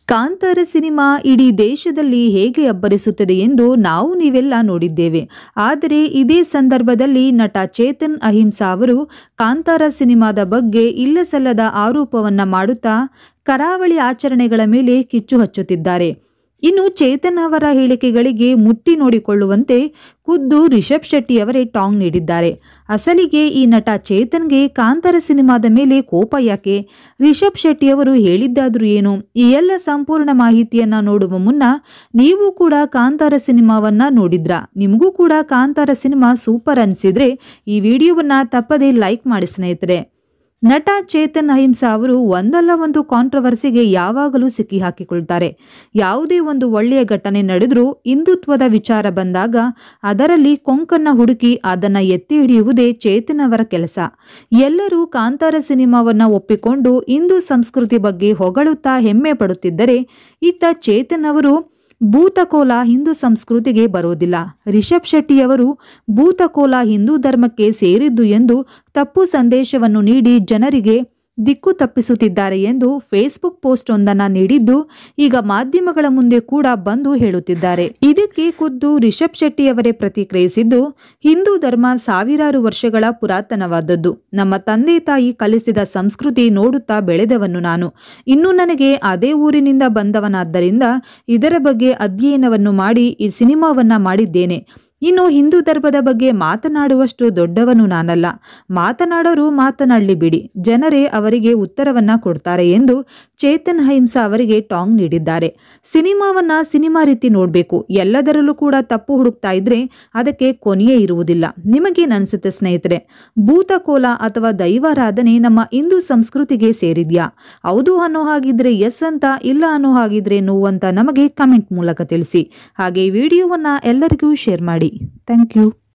Kantara cinema ಇಡೀ ದೇಶದಲ್ಲಿ ಹೇಗೆ ಅಬ್ಬರಿಸುತ್ತದೆ ಎಂದು ನಾವು ನೀವೆಲ್ಲ ನೋಡಿದ್ದೇವೆ ಆದರೆ ಇದೇ ಸಂದರ್ಭದಲ್ಲಿ ನಟ ಚೇತನ್ ಅಹಿಂಸಾ ಅವರು ಕಾಂತಾರ ಸಿನಿಮಾದ ಬಗ್ಗೆ ಇಲ್ಲಸಲ್ಲದ ಆರೋಪವನ್ನ ಮಾಡುತ್ತಾ ಕರಾವಳಿ ಆಚರಣೆಗಳ ಮೇಲೆ ಕಿಚ್ಚು ಹಚ್ಚುತ್ತಿದ್ದಾರೆ ಇನ್ನು ಚೇತನ್ ಅವರ ಹೇಳಿಕೆಗಳಿಗೆ ಮುಟ್ಟಿ ನೋಡಿಕೊಳ್ಳುವಂತೆ ಖುದ್ದು ರಿಷಬ್ ಶೆಟ್ಟಿ ಅವರೇ ಟಾಂಗ್ ನೀಡಿದ್ದಾರೆ ಅಸಲಿಗೆ ಈ ನಟ ಚೇತನ್ಗೆ ಕಾಂತಾರ ಸಿನಿಮಾದ ಮೇಲೆ ಕೋಪ ಯಾಕೆ ರಿಷಬ್ ಶೆಟ್ಟಿ ಅವರು ಹೇಳಿದ್ದಾದ್ರೂ ಏನು ಈ ಎಲ್ಲ ಸಂಪೂರ್ಣ ಮಾಹಿತಿಯನ್ನ ನೋಡುವ ಮುನ್ನ ನೀವು ಕೂಡ ಕಾಂತಾರ ಸಿನಿಮಾವನ್ನ ನೋಡಿದ್ರ ನಿಮಗೂ ಕೂಡ ಕಾಂತಾರ ಸಿನಿಮಾ ಸೂಪರ್ ಅನಿಸಿದ್ರೆ ಈ ವಿಡಿಯೋವನ್ನ ತಪ್ಪದೇ ಲೈಕ್ ಮಾಡಿ ಸ್ನೇಹಿತರೆ ನಟ ಚೇತನ್ ಅಹಿಂಸಾ ಅವರು ಒಂದಲ್ಲ ಒಂದು ಕಾಂಟ್ರವರ್ಸಿಗೆ ಯಾವಾಗಲೂ ಸಿಕ್ಕಿ ಹಾಕಿಕೊಳ್ತಾರೆ ಯಾವುದೇ ಒಂದು ಒಳ್ಳೆಯ ಘಟನೆ ನಡೆದ್ರೂ ಹಿಂದುತ್ವದ ವಿಚಾರ ಬಂದಾಗ ಅದರಲ್ಲಿ ಕೊಂಕನ್ನ ಹುಡುಕಿ ಅದನ್ನ ಎತ್ತಿ ಹಿಡಿಯುವುದೇ ಚೇತನ್ ಅವರ ಕೆಲಸ ಎಲ್ಲರೂ ಕಾಂತಾರ ಸಿನಿಮಾವನ್ನ ಒಪ್ಪಿಕೊಂಡು ಹಿಂದೂ ಸಂಸ್ಕೃತಿ ಬಗ್ಗೆ ಹೊಗಳುತ್ತಾ ಹೆಮ್ಮೆ ಪಡುತ್ತಿದ್ದರೆ ಇತ್ತ ಚೇತನ್ ಅವರು ಭೂತಕೋಲ ಹಿಂದೂ ಸಂಸ್ಕೃತಿಗೆ ಬರೋದಿಲ್ಲ ರಿಷಬ್ ಶೆಟ್ಟಿಯವರು ಭೂತಕೋಲ ಹಿಂದೂ ಧರ್ಮಕ್ಕೆ ಸೇರಿದ್ದು ಎಂದು ತಪ್ಪು ಸಂದೇಶವನ್ನು ನೀಡಿ ಜನರಿಗೆ ದಿಕ್ಕು ತಪ್ಪಿಸುತ್ತಿದ್ದಾರೆ ಎಂದು ಫೇಸ್ಬುಕ್ ಪೋಸ್ಟ್ ಒಂದನ್ನ ನೀಡಿದ್ದು ಈಗ ಮಾಧ್ಯಮಗಳ ಮುಂದೆ ಕೂಡ ಬಂದು ಹೇಳುತ್ತಿದ್ದಾರೆ ಇದಕ್ಕೆ ಖುದ್ದು ರಿಷಬ್ ಶೆಟ್ಟಿಯವರೇ ಪ್ರತಿಕ್ರಿಯಿಸಿದ್ದು ಹಿಂದೂ ಧರ್ಮ ಸಾವಿರಾರು ವರ್ಷಗಳ ಪುರಾತನವಾದದ್ದು ನಮ್ಮ ತಂದೆ ತಾಯಿ ಕಲಿಸಿದ ಸಂಸ್ಕೃತಿ ನೋಡುತ್ತಾ ಬೆಳೆದವನು ನಾನು ಇನ್ನು ನನಗೆ ಅದೇ ಊರಿನಿಂದ ಬಂದವನಾದ್ದರಿಂದ ಇದರ ಬಗ್ಗೆ ಅಧ್ಯಯನವನ್ನು ಮಾಡಿ ಈ ಸಿನಿಮಾವನ್ನ ಮಾಡಿದ್ದೇನೆ ಇನ್ನು ಹಿಂದೂ ಧರ್ಮದ ಬಗ್ಗೆ ಮಾತನಾಡುವಷ್ಟು ದೊಡ್ಡವನು ನಾನಲ್ಲ ಮಾತನಾಡೋರು ಮಾತನಾಡಲಿ ಬಿಡಿ ಜನರೇ ಅವರಿಗೆ ಉತ್ತರವನ್ನ ಕೊಡ್ತಾರೆ ಎಂದು ಚೇತನ್ ಅಹಿಂಸಾ ಅವರಿಗೆ ಟಾಂಗ್ ನೀಡಿದ್ದಾರೆ ಸಿನಿಮಾವನ್ನ ಸಿನಿಮಾ ರೀತಿ ನೋಡಬೇಕು ಎಲ್ಲದರಲ್ಲೂ ಕೂಡ ತಪ್ಪು ಹುಡುಕ್ತಾ ಇದ್ರೆ ಅದಕ್ಕೆ ಕೊನೆಯೇ ಇರುವುದಿಲ್ಲ ನಿಮಗೇನ್ ಅನ್ಸುತ್ತೆ ಸ್ನೇಹಿತರೆ ಭೂತಕೋಲ ಅಥವಾ ದೈವಾರಾಧನೆ ನಮ್ಮ ಹಿಂದೂ ಸಂಸ್ಕೃತಿಗೆ ಸೇರಿದ್ಯಾ ಹೌದು ಅನ್ನೋ ಹಾಗಿದ್ರೆ ಎಸ್ ಅಂತ ಇಲ್ಲ ಅನ್ನೋ ಹಾಗಿದ್ರೆ ನೋ ಅಂತ ನಮಗೆ ಕಮೆಂಟ್ ಮೂಲಕ ತಿಳಿಸಿ ಹಾಗೆ ಈ ವಿಡಿಯೋವನ್ನ ಎಲ್ಲರಿಗೂ ಶೇರ್ ಮಾಡಿ ಥ್ಯಾಂಕ್ ಯು